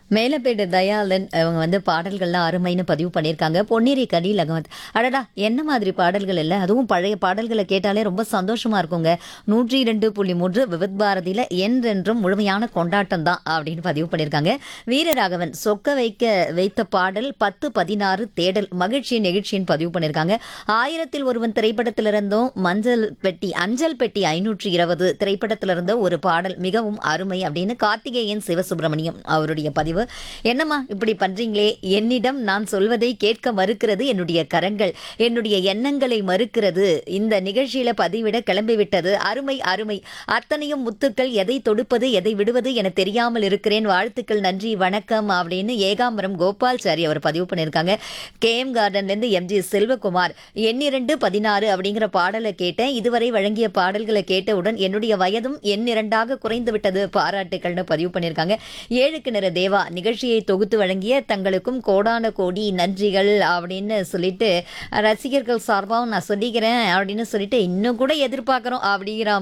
மேலப்பேடு தயாளன் அவங்க வந்து பாடல்கள்லாம் அருமைன்னு பதிவு பண்ணியிருக்காங்க பொன்னேரி கலீல் அகமத் அடடா என்ன மாதிரி பாடல்கள் இல்லை அதுவும் பழைய பாடல்களை கேட்டாலே ரொம்ப சந்தோஷமா இருக்குங்க நூற்றி இரண்டு புள்ளி மூன்று விவித் பாரதியில என்றென்றும் முழுமையான கொண்டாட்டம் தான் அப்படின்னு பதிவு பண்ணியிருக்காங்க வீரராகவன் சொக்க வைக்க வைத்த பாடல் பத்து பதினாறு தேடல் மகிழ்ச்சி நெகிழ்ச்சின்னு பதிவு பண்ணியிருக்காங்க ஆயிரத்தில் ஒருவன் திரைப்படத்திலிருந்தும் மஞ்சள் பெட்டி அஞ்சல் பெட்டி ஐநூற்றி இருபது திரைப்படத்திலிருந்து ஒரு பாடல் மிகவும் அருமை அப்படின்னு கார்த்திகேயன் சிவசுப்பிரமணியம் அவருடைய பதிவு என்னம்மா இப்படி பண்றீங்களே என்னிடம் நான் சொல்வதை கேட்க மறுக்கிறது என்னுடைய கரங்கள் என்னுடைய எண்ணங்களை மறுக்கிறது இந்த நிகழ்ச்சியில பதிவிட கிளம்பிவிட்டது அருமை அருமை அத்தனையும் முத்துக்கள் எதை தொடுப்பது எதை விடுவது என தெரியாமல் இருக்கிறேன் வாழ்த்துக்கள் நன்றி வணக்கம் அப்படின்னு ஏகாம்பரம் கோபால்சாரி அவர் பதிவு பண்ணியிருக்காங்க கே எம் கார்டன்லேருந்து எம்ஜி செல்வகுமார் எண்ணிரண்டு பதினாறு அப்படிங்கிற பாடலை கேட்டேன் இதுவரை வழங்கிய பாடல்களை கேட்டவுடன் என்னுடைய வயதும் எண்ணிரண்டாக குறைந்து விட்டது பாராட்டுக்கள்னு பதிவு பண்ணியிருக்காங்க ஏழுக்கு நிற தேவா நிகழ்ச்சியை தொகுத்து வழங்கிய தங்களுக்கும் கோடான கோடி நன்றிகள் அப்படின்னு சொல்லிட்டு ரசிகர்கள் சார்பாகவும் நான் சொல்லிக்கிறேன் அப்படின்னு சொல்லிட்டு இன்னும் கூட எதிர்பார்க்குறோம் அப்படிங்கிற